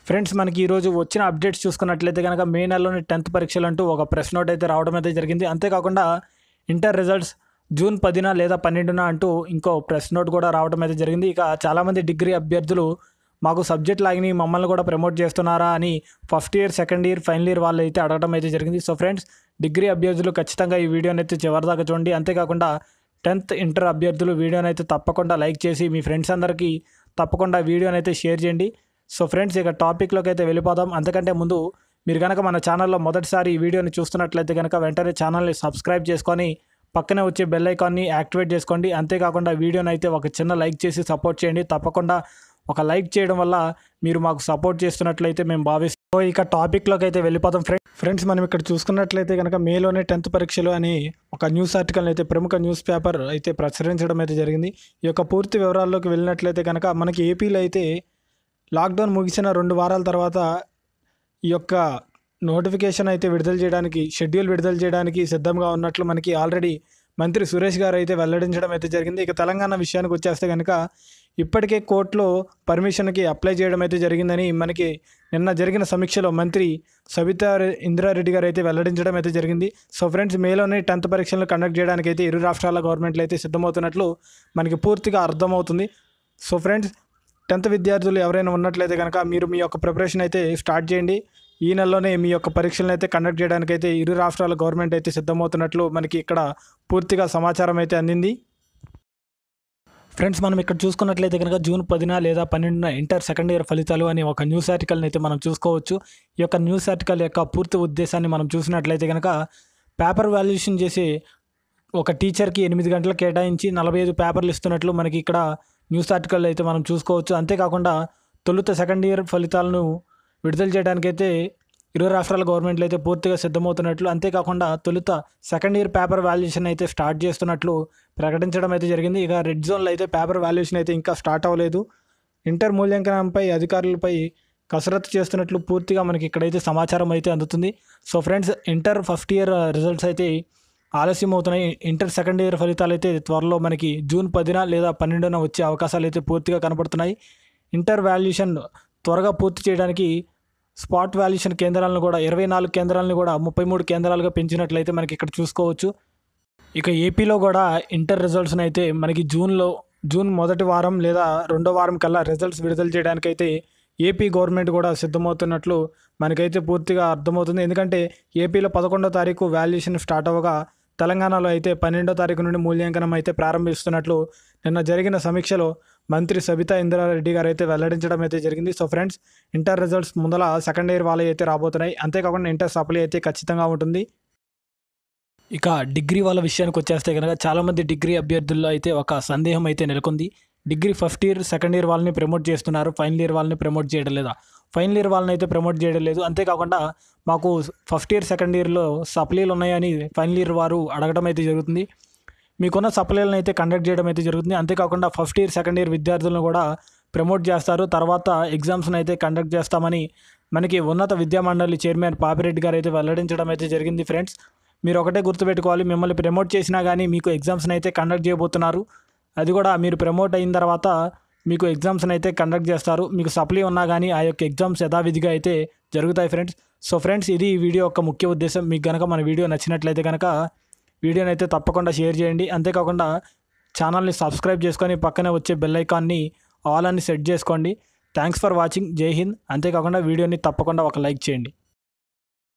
friends మనకి ఈరోజు వచ్చిన అప్డేట్స్ చూసుకున్నట్లయితే కనుక మే నెలలోని టెన్త్ పరీక్షలు అంటూ ఒక ప్రెస్ నోట్ అయితే రావడం అయితే జరిగింది అంతేకాకుండా ఇంటర్ రిజల్ట్స్ జూన్ పదిన లేదా పన్నెండున అంటూ ఇంకో ప్రెస్ నోట్ కూడా రావడం అయితే జరిగింది ఇక చాలామంది డిగ్రీ అభ్యర్థులు మాకు సబ్జెక్ట్ లాగిని మమ్మల్ని కూడా ప్రమోట్ చేస్తున్నారా అని first year second year final year వాళ్ళు అయితే అడగడం అయితే జరిగింది సో ఫ్రెండ్స్ డిగ్రీ అభ్యర్థులు ఖచ్చితంగా ఈ వీడియోని అయితే చివరిదాకా చూడండి అంతేకాకుండా టెన్త్ ఇంటర్ అభ్యర్థులు వీడియోని అయితే తప్పకుండా లైక్ చేసి మీ ఫ్రెండ్స్ అందరికీ తప్పకుండా వీడియోని అయితే షేర్ చేయండి సో ఫ్రెండ్స్ ఇక టాపిక్లోకి అయితే వెళ్ళిపోదాం అంతకంటే ముందు మీరు కనుక మన ఛానల్లో మొదటిసారి ఈ వీడియోని చూస్తున్నట్లయితే కనుక వెంటనే ఛానల్ని సబ్స్క్రైబ్ చేసుకొని పక్కనే వచ్చే బెల్ ఐకాన్ని యాక్టివేట్ చేసుకోండి అంతేకాకుండా వీడియోని అయితే ఒక చిన్న లైక్ చేసి సపోర్ట్ చేయండి తప్పకుండా ఒక లైక్ చేయడం వల్ల మీరు మాకు సపోర్ట్ చేస్తున్నట్లయితే మేము భావిస్తాం సో ఇక టాపిక్లోకి అయితే వెళ్ళిపోతాం ఫ్రెండ్ ఫ్రెండ్స్ మనం ఇక్కడ చూసుకున్నట్లయితే కనుక మేలోనే టెన్త్ పరీక్షలు అని ఒక న్యూస్ ఆర్టికల్ అయితే ప్రముఖ న్యూస్ పేపర్ అయితే ప్రచురించడం అయితే జరిగింది ఈ యొక్క పూర్తి వివరాల్లోకి వెళ్ళినట్లయితే కనుక మనకి ఏపీలో అయితే లాక్డౌన్ ముగిసిన రెండు వారాల తర్వాత ఈ యొక్క నోటిఫికేషన్ అయితే విడుదల చేయడానికి షెడ్యూల్ విడుదల చేయడానికి సిద్ధంగా ఉన్నట్లు మనకి ఆల్రెడీ మంత్రి సురేష్ గారు అయితే వెల్లడించడం అయితే జరిగింది ఇక తెలంగాణ విషయానికి వచ్చేస్తే కనుక ఇప్పటికే కోర్టులో పర్మిషన్కి అప్లై చేయడం అయితే జరిగిందని మనకి నిన్న జరిగిన సమీక్షలో మంత్రి సబితా రె- ఇందిరారెడ్డి గారు అయితే వెల్లడించడం అయితే జరిగింది సో ఫ్రెండ్స్ మేలోనే టెన్త్ పరీక్షలను కండక్ట్ చేయడానికి అయితే ఇరు రాష్ట్రాల గవర్నమెంట్లు అయితే సిద్ధమవుతున్నట్లు మనకి పూర్తిగా అర్థమవుతుంది సో ఫ్రెండ్స్ టెన్త్ విద్యార్థులు ఎవరైనా ఉన్నట్లయితే కనుక మీరు మీ యొక్క ప్రిపరేషన్ అయితే స్టార్ట్ చేయండి ఈ నెలలోనే మీ యొక్క పరీక్షలను అయితే కండక్ట్ చేయడానికి అయితే ఇరు రాష్ట్రాల గవర్నమెంట్ అయితే సిద్ధమవుతున్నట్లు మనకి ఇక్కడ పూర్తిగా సమాచారం అయితే అందింది ఫ్రెండ్స్ మనం ఇక్కడ చూసుకున్నట్లయితే కనుక జూన్ పదిన లేదా పన్నెండున ఇంటర్ సెకండ్ ఇయర్ ఫలితాలు అని ఒక న్యూస్ ఆర్టికల్ని అయితే మనం చూసుకోవచ్చు ఈ యొక్క న్యూస్ ఆర్టికల్ యొక్క పూర్తి ఉద్దేశాన్ని మనం చూసినట్లయితే కనుక పేపర్ వాల్యుయేషన్ చేసే ఒక టీచర్కి ఎనిమిది గంటలు కేటాయించి నలభై ఐదు పేపర్లు ఇస్తున్నట్లు మనకి ఇక్కడ న్యూస్ ఆర్టికల్ అయితే మనం చూసుకోవచ్చు అంతేకాకుండా తొలుత సెకండ్ ఇయర్ ఫలితాలను విడుదల చేయడానికైతే ఇరు రాష్ట్రాల గవర్నమెంట్లు అయితే పూర్తిగా సిద్ధమవుతున్నట్లు అంతేకాకుండా తొలుత సెకండ్ ఇయర్ పేపర్ వాల్యుయేషన్ అయితే స్టార్ట్ చేస్తున్నట్లు ప్రకటించడం అయితే జరిగింది ఇక రెడ్ జోన్లో అయితే పేపర్ వాల్యుయేషన్ అయితే ఇంకా స్టార్ట్ అవ్వలేదు ఇంటర్ మూల్యాంకనంపై అధికారులపై కసరత్తు చేస్తున్నట్లు పూర్తిగా మనకి ఇక్కడైతే సమాచారం అయితే అందుతుంది so friends inter first year results అయితే ఆలస్యం అవుతున్నాయి ఇంటర్ సెకండ్ ఇయర్ ఫలితాలు అయితే త్వరలో మనకి జూన్ పదిన లేదా పన్నెండున వచ్చే అవకాశాలు అయితే పూర్తిగా కనపడుతున్నాయి ఇంటర్ వాల్యుయేషన్ త్వరగా పూర్తి చేయడానికి స్పాట్ వాల్యుయేషన్ కేంద్రాలను కూడా ఇరవై నాలుగు కేంద్రాలను కూడా ముప్పై మూడు కేంద్రాలుగా పెంచినట్లయితే మనకి ఇక్కడ చూసుకోవచ్చు ఇక ఏపీలో కూడా ఇంటర్ రిజల్ట్స్ని అయితే మనకి జూన్లో జూన్ మొదటి వారం లేదా రెండో వారం కల్లా రిజల్ట్స్ విడుదల చేయడానికైతే ఏపీ గవర్నమెంట్ కూడా సిద్ధమవుతున్నట్లు మనకైతే పూర్తిగా అర్థమవుతుంది ఎందుకంటే ఏపీలో పదకొండో తారీఖు వాల్యుయేషన్ స్టార్ట్ అవ్వగా తెలంగాణలో అయితే పన్నెండో తారీఖు నుండి మూల్యాంకనం అయితే ప్రారంభిస్తున్నట్లు నిన్న జరిగిన సమీక్షలో మంత్రి సబితా ఇంద్రారెడ్డి గారు అయితే వెల్లడించడం అయితే జరిగింది సో ఫ్రెండ్స్ ఇంటర్ రిజల్ట్స్ ముందల సెకండ్ ఇయర్ వాళ్ళవి అయితే రాబోతున్నాయి అంతేకాకుండా ఇంటర్ సప్లై అయితే ఖచ్చితంగా ఉంటుంది ఇక డిగ్రీ వాళ్ళ విషయానికి వచ్చేస్తే కనుక చాలామంది డిగ్రీ అభ్యర్థుల్లో అయితే ఒక సందేహం అయితే నెలకొంది degree first year second year వాళ్ళని ప్రమోట్ చేస్తున్నారు ఫైనల్ ఇయర్ వాళ్ళని ప్రమోట్ చేయడం లేదా ఫైనల్ ఇయర్ వాళ్ళని అయితే ప్రమోట్ చేయడం లేదు అంతేకాకుండా మాకు ఫస్ట్ ఇయర్ సెకండ్ ఇయర్లో సప్లీలు ఉన్నాయని ఫైనల్ ఇయర్ వారు అడగడం అయితే జరుగుతుంది మీకున్న సప్లీలను అయితే కండక్ట్ చేయడం అయితే జరుగుతుంది అంతేకాకుండా ఫస్ట్ ఇయర్ సెకండ్ ఇయర్ విద్యార్థులను కూడా ప్రమోట్ చేస్తారు తర్వాత ఎగ్జామ్స్ని అయితే కండక్ట్ చేస్తామని మనకి ఉన్నత విద్యా మండలి చైర్మన్ పాపిరెడ్డి గారు అయితే వెల్లడించడం అయితే జరిగింది ఫ్రెండ్స్ మీరు ఒకటే గుర్తుపెట్టుకోవాలి మిమ్మల్ని ప్రమోట్ చేసినా కానీ మీకు ఎగ్జామ్స్ని అయితే కండక్ట్ చేయబోతున్నారు అది కూడా మీరు ప్రమోట్ అయిన తర్వాత మీకు ఎగ్జామ్స్ని అయితే కండక్ట్ చేస్తారు మీకు సప్లీ ఉన్నా కానీ ఆ యొక్క ఎగ్జామ్స్ యథావిధిగా అయితే జరుగుతాయి ఫ్రెండ్స్ సో ఫ్రెండ్స్ ఇది ఈ వీడియో యొక్క ముఖ్య ఉద్దేశం మీకు కనుక మన వీడియో నచ్చినట్లయితే కనుక వీడియోని అయితే తప్పకుండా షేర్ చేయండి అంతేకాకుండా ఛానల్ని సబ్స్క్రైబ్ చేసుకొని పక్కనే వచ్చే బెల్ ఐకాన్ని ఆల్ అని సెట్ చేసుకోండి థ్యాంక్స్ ఫర్ వాచింగ్ జై హింద్ అంతేకాకుండా వీడియోని తప్పకుండా ఒక లైక్ చేయండి